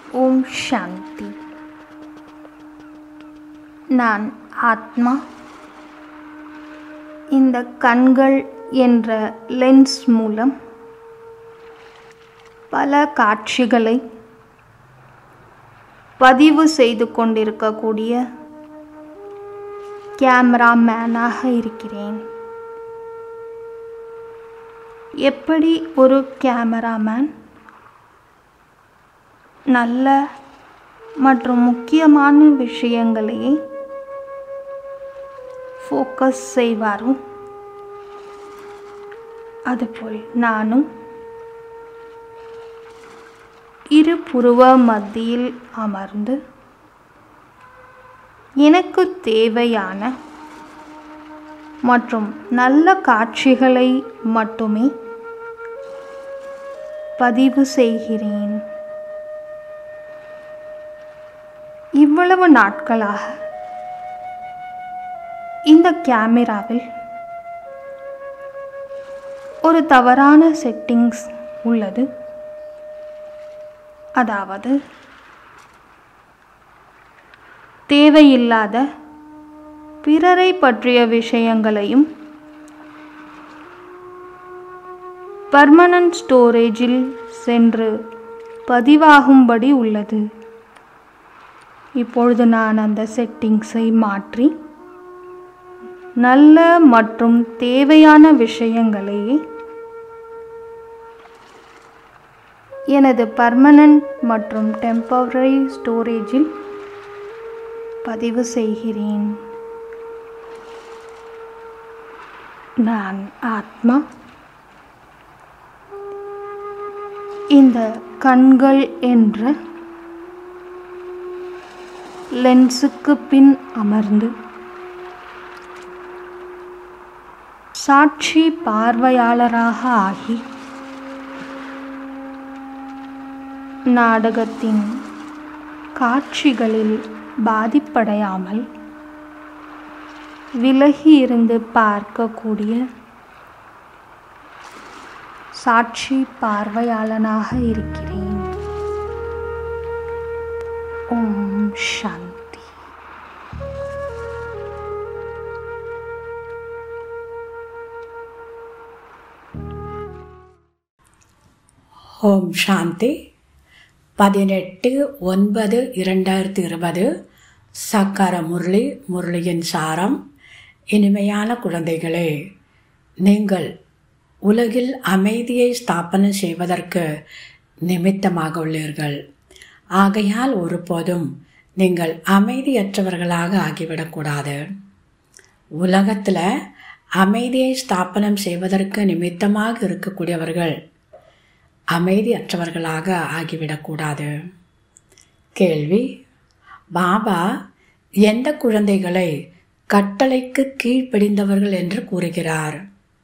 ஓம் சாந்தி நான் ஆத்மா இந்த கண்கள் என்ற லென்ஸ் மூலம் பல காட்சிகளை பதிவு செய்து கொண்டிருக்கக்கூடிய கேமராமேனாக இருக்கிறேன் எப்படி ஒரு கேமராமேன் நல்ல மற்றும் முக்கியமான விஷயங்களையே ஃபோக்கஸ் செய்வாரோ அதுபோல் நானும் இரு புருவ மத்தியில் அமர்ந்து எனக்கு தேவையான மற்றும் நல்ல காட்சிகளை மட்டுமே பதிவு செய்கிறேன் இவ்வளவு நாட்களாக இந்த கேமராவில் ஒரு தவறான செட்டிங்ஸ் உள்ளது அதாவது தேவையில்லாத பிறரை பற்றிய விஷயங்களையும் பர்மனன்ட் ஸ்டோரேஜில் சென்று பதிவாகும்படி உள்ளது இப்பொழுது நான் அந்த செட்டிங்ஸை மாற்றி நல்ல மற்றும் தேவையான விஷயங்களையே எனது பர்மனன்ட் மற்றும் டெம்பரரி ஸ்டோரேஜில் பதிவு செய்கிறேன் நான் ஆத்மா இந்த கண்கள் என்ற லென்ஸுக்கு பின் அமர்ந்து சாட்சி பார்வையாளராக ஆகி நாடகத்தின் காட்சிகளில் பாதிப்படையாமல் விலகி இருந்து பார்க்கக்கூடிய சாட்சி பார்வையாளனாக இருக்கிறேன் ஓம் சாந்தி ஓம் சாந்தி பதினெட்டு ஒன்பது இரண்டாயிரத்தி இருபது சக்கர முரளி முரளியின் சாரம் இனிமையான குழந்தைகளே நீங்கள் உலகில் அமைதியை ஸ்தாபனம் செய்வதற்கு நிமித்தமாக உள்ளீர்கள் ஆகையால் ஒருபோதும் நீங்கள் அமைதியற்றவர்களாக ஆகிவிடக்கூடாது உலகத்தில் அமைதியை ஸ்தாபனம் செய்வதற்கு நிமித்தமாக இருக்கக்கூடியவர்கள் அமைதியற்றவர்களாக ஆகிவிடக்கூடாது கேள்வி பாபா எந்த குழந்தைகளை கட்டளைக்கு கீழ்ப்படிந்தவர்கள் என்று கூறுகிறார்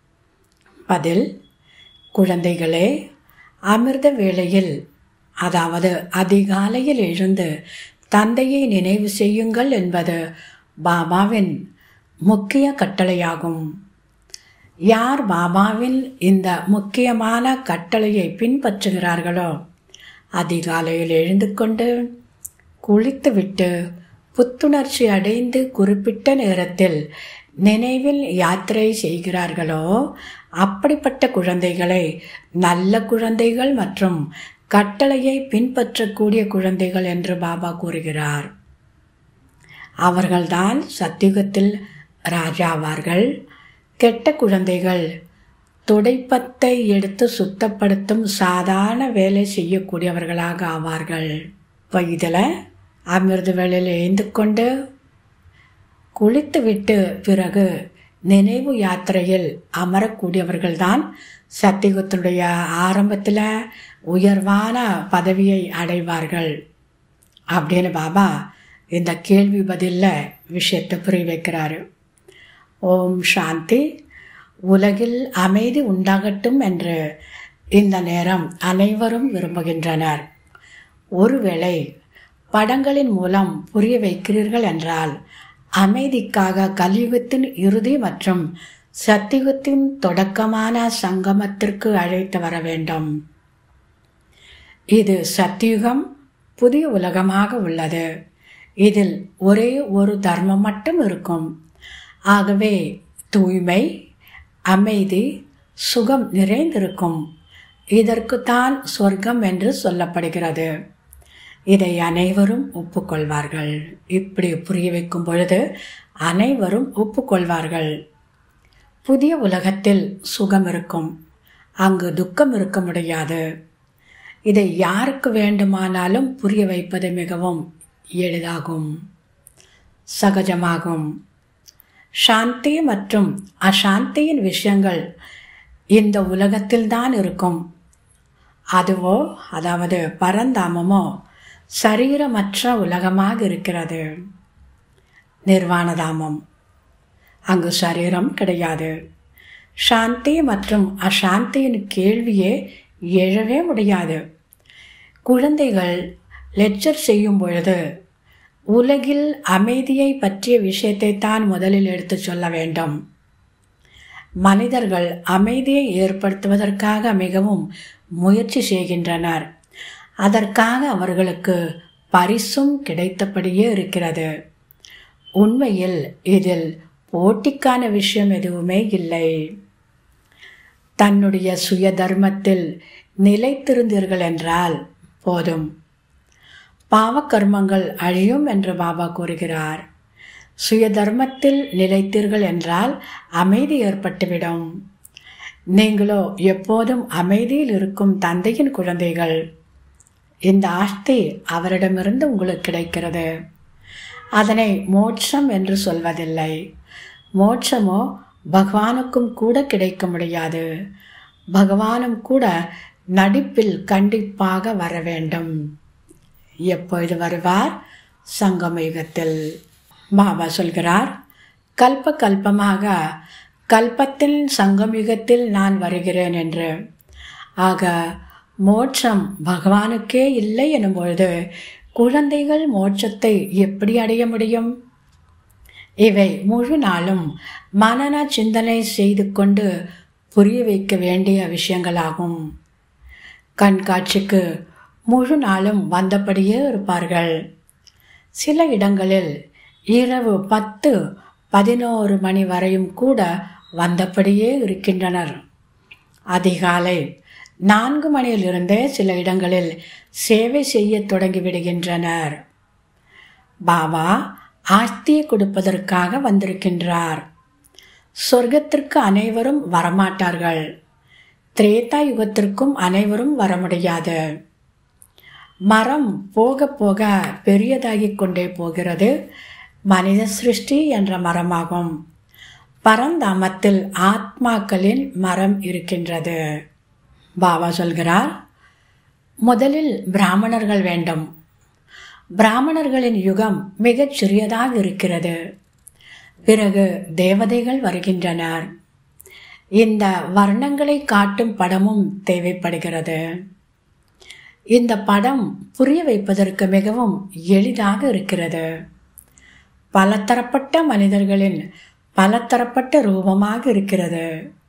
பதில் குழந்தைகளே அமிர்த வேளையில் அதாவது அதிகாலையில் எழுந்து தந்தையை நினைவு செய்யுங்கள் என்பது பாபாவின் முக்கிய கட்டளையாகும் யார் பாபாவின் இந்த முக்கியமான கட்டளையை பின்பற்றுகிறார்களோ அதிகாலையில் எழுந்து கொண்டு குளித்துவிட்டு புத்துணர்ச்சி அடைந்து குறிப்பிட்ட நேரத்தில் நினைவில் யாத்திரை செய்கிறார்களோ அப்படிப்பட்ட குழந்தைகளை நல்ல குழந்தைகள் மற்றும் கட்டளையை பின்பற்றக்கூடிய குழந்தைகள் என்று பாபா கூறுகிறார் அவர்கள்தான் சத்தியுகத்தில் ராஜாவார்கள் கெட்ட குழந்தைகள் துடைப்பத்தை எடுத்து சுத்தப்படுத்தும் சாதாரண வேலை செய்யக்கூடியவர்களாக ஆவார்கள் இப்போ இதில் அமிர்த வேளையில் எழுந்து கொண்டு குளித்துவிட்டு பிறகு நினைவு யாத்திரையில் அமரக்கூடியவர்கள்தான் சத்தியுகத்தினுடைய ஆரம்பத்தில் உயர்வான பதவியை அடைவார்கள் அப்படின்னு பாபா இந்த கேள்வி பதிலில் விஷயத்தை புரிய வைக்கிறாரு ஓம் சாந்தி உலகில் அமைதி உண்டாகட்டும் என்று இந்த நேரம் அனைவரும் விரும்புகின்றனர் ஒருவேளை படங்களின் மூலம் புரிய வைக்கிறீர்கள் என்றால் அமைதிக்காக கலியுகத்தின் இறுதி மற்றும் சத்தியுகத்தின் தொடக்கமான சங்கமத்திற்கு அழைத்து வர வேண்டும் இது சத்தியுகம் புதிய உலகமாக உள்ளது இதில் ஒரே ஒரு தர்மம் மட்டும் இருக்கும் ஆகவே தூய்மை அமைதி சுகம் நிறைந்திருக்கும் இதற்குத்தான் சொர்க்கம் என்று சொல்லப்படுகிறது இதை அனைவரும் ஒப்புக்கொள்வார்கள் இப்படி புரிய வைக்கும் பொழுது அனைவரும் ஒப்புக்கொள்வார்கள் புதிய உலகத்தில் சுகம் இருக்கும் அங்கு துக்கம் இருக்க முடியாது இதை யாருக்கு வேண்டுமானாலும் புரிய வைப்பது மிகவும் எளிதாகும் சகஜமாகும் சாந்தி மற்றும் அசாந்தியின் விஷயங்கள் இந்த உலகத்தில்தான் இருக்கும் அதுவோ அதாவது பரந்தாமமோ சரீரமற்ற உலகமாக இருக்கிறது நிர்வாணதாமம் அங்கு சரீரம் கிடையாது சாந்தி மற்றும் அசாந்தியின் கேள்வியே எழவே முடியாது குழந்தைகள் லெக்சர் செய்யும் பொழுது உலகில் அமைதியை பற்றிய விஷயத்தை தான் முதலில் எடுத்து சொல்ல வேண்டும் மனிதர்கள் அமைதியை ஏற்படுத்துவதற்காக மிகவும் முயற்சி செய்கின்றனர் அதற்காக அவர்களுக்கு பரிசும் கிடைத்தபடியே இருக்கிறது உண்மையில் இதில் போட்டிக்கான விஷயம் எதுவுமே இல்லை தன்னுடைய சுய தர்மத்தில் நிலைத்திருந்தீர்கள் என்றால் போதும் பாவக்கர்மங்கள் அழியும் என்று பாபா கூறுகிறார் சுய தர்மத்தில் நிலைத்தீர்கள் என்றால் அமைதி ஏற்பட்டுவிடும் நீங்களோ எப்போதும் அமைதியில் இருக்கும் தந்தையின் குழந்தைகள் இந்த ஆஸ்தி அவரிடமிருந்து உங்களுக்கு கிடைக்கிறது அதனை மோட்சம் என்று சொல்வதில்லை மோட்சமோ பகவானுக்கும் கூட கிடைக்க முடியாது பகவானும் கூட நடிப்பில் கண்டிப்பாக வர வேண்டும் எப்பொழுது வருவார் சங்கம யுகத்தில் பாபா சொல்கிறார் கல்ப கல்பமாக கல்பத்தில் சங்கம் யுகத்தில் நான் வருகிறேன் என்று ஆக மோட்சம் பகவானுக்கே இல்லை எனும் பொழுது குழந்தைகள் மோட்சத்தை எப்படி அடைய முடியும் இவை முழு நாளும் மனன சிந்தனை செய்து கொண்டு புரிய வைக்க வேண்டிய விஷயங்களாகும் கண்காட்சிக்கு முழு நாளும் வந்தபடியே இருப்பார்கள் சில இடங்களில் இரவு பத்து பதினோரு மணி வரையும் கூட வந்தபடியே இருக்கின்றனர் அதிகாலை நான்கு மணியிலிருந்தே சில இடங்களில் சேவை செய்ய தொடங்கிவிடுகின்றனர் பாபா ஆஸ்தியை கொடுப்பதற்காக வந்திருக்கின்றார் சொர்க்கத்திற்கு அனைவரும் வரமாட்டார்கள் திரேதா யுகத்திற்கும் அனைவரும் வர முடியாது மரம் போக போக பெரியதாகிக் கொண்டே போகிறது மனித சிருஷ்டி என்ற மரமாகும் பரந்தாமத்தில் ஆத்மாக்களின் மரம் இருக்கின்றது பாபா சொல்கிறார் முதலில் பிராமணர்கள் வேண்டும் பிராமணர்களின் யுகம் மிகச் சிறியதாக இருக்கிறது பிறகு தேவதைகள் வருகின்றனர் இந்த வர்ணங்களை காட்டும் படமும் தேவைப்படுகிறது இந்த படம் புரிய வைப்பதற்கு மிகவும் எளிதாக இருக்கிறது பலதரப்பட்ட மனிதர்களின் பலதரப்பட்ட ரூபமாக இருக்கிறது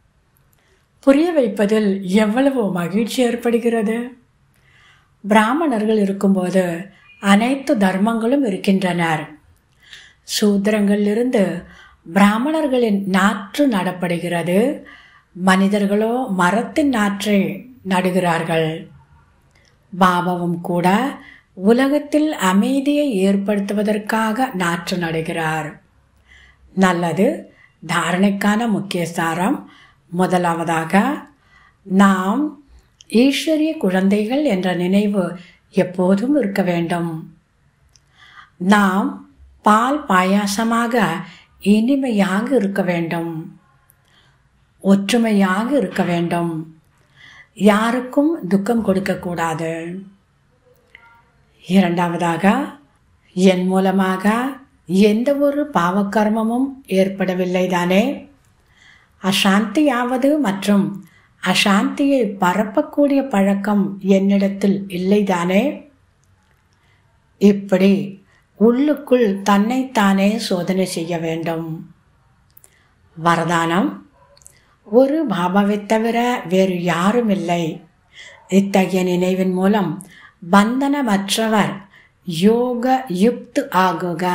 புரிய வைப்பதில் எவ்வளவு மகிழ்ச்சி ஏற்படுகிறது பிராமணர்கள் இருக்கும்போது அனைத்து தர்மங்களும் இருக்கின்றனர் சூத்திரங்களிலிருந்து பிராமணர்களின் நாற்று நடப்படுகிறது மனிதர்களோ மரத்தின் நாற்றை நடுகிறார்கள் பாபாவும் கூட உலகத்தில் அமைதியை ஏற்படுத்துவதற்காக நாற்று நடுகிறார் நல்லது தாரணைக்கான முக்கிய சாரம் முதலாவதாக நாம் ஈஸ்வரிய குழந்தைகள் என்ற நினைவு எப்போதும் இருக்க வேண்டும் நாம் பால் பாயாசமாக இனிமையாக இருக்க வேண்டும் ஒற்றுமையாக இருக்க வேண்டும் யாருக்கும் துக்கம் கொடுக்கக்கூடாது இரண்டாவதாக என் மூலமாக எந்த ஒரு பாவக்கர்மமும் ஏற்படவில்லை தானே அசாந்தியாவது மற்றும் அசாந்தியை பரப்பக்கூடிய பழக்கம் என்னிடத்தில் இல்லைதானே இப்படி உள்ளுக்குள் தன்னைத்தானே சோதனை செய்ய வேண்டும் வரதானம் ஒரு பாபாவை தவிர வேறு யாரும் இல்லை இத்தகைய நினைவின் மூலம் பந்தனமற்றவர் யோக யுக்து ஆகுக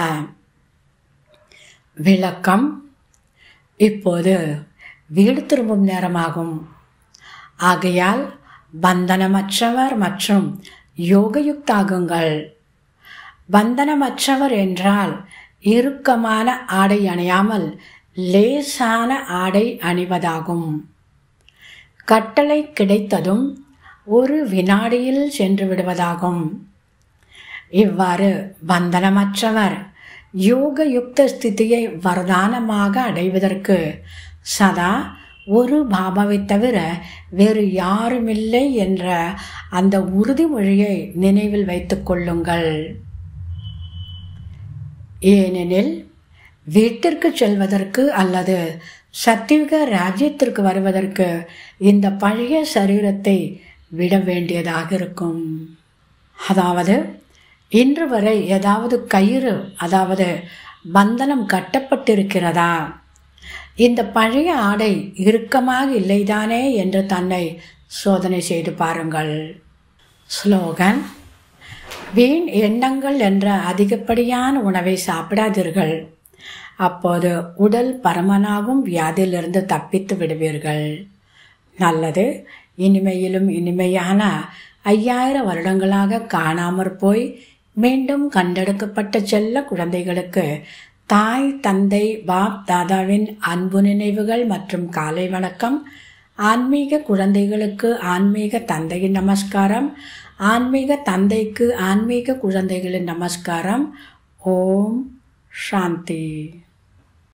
விளக்கம் இப்போது வீடு திரும்பும் நேரமாகும் ஆகையால் பந்தனமற்றவர் மற்றும் யோகயுக்தாகுங்கள் பந்தனமற்றவர் என்றால் இறுக்கமான ஆடை அணியாமல் லேசான ஆடை அணிவதாகும் கட்டளை கிடைத்ததும் ஒரு வினாடியில் சென்று விடுவதாகும் இவ்வாறு பந்தனமற்றவர் யோக யுக்த ஸ்திதியை வரதானமாக அடைவதற்கு சதா ஒரு பாபாவை தவிர வேறு யாருமில்லை என்ற அந்த உறுதிமொழியை நினைவில் வைத்துக் கொள்ளுங்கள் ஏனெனில் வீட்டிற்கு செல்வதற்கு அல்லது சத்தியுக ராஜ்யத்திற்கு வருவதற்கு இந்த பழைய சரீரத்தை விட வேண்டியதாக இருக்கும் அதாவது இன்று வரை ஏதாவது கயிறு அதாவது பந்தனம் கட்டப்பட்டிருக்கிறதா இந்த பழைய ஆடை இறுக்கமாக இல்லைதானே என்று தன்னை சோதனை செய்து பாருங்கள் ஸ்லோகன் வீண் எண்ணங்கள் என்ற அதிகப்படியான உணவை சாப்பிடாதீர்கள் அப்போது உடல் பரமனாகும் வியாதியிலிருந்து தப்பித்து விடுவீர்கள் நல்லது இனிமையிலும் இனிமையான ஐயாயிரம் வருடங்களாக காணாமற் போய் மீண்டும் கண்டெடுக்கப்பட்ட செல்ல குழந்தைகளுக்கு தாய் தந்தை பாப் தாதாவின் அன்பு நினைவுகள் மற்றும் காலை வணக்கம் ஆன்மீக குழந்தைகளுக்கு ஆன்மீக தந்தையின் நமஸ்காரம் ஆன்மீக தந்தைக்கு ஆன்மீக குழந்தைகளின் நமஸ்காரம் ஓம் சாந்தி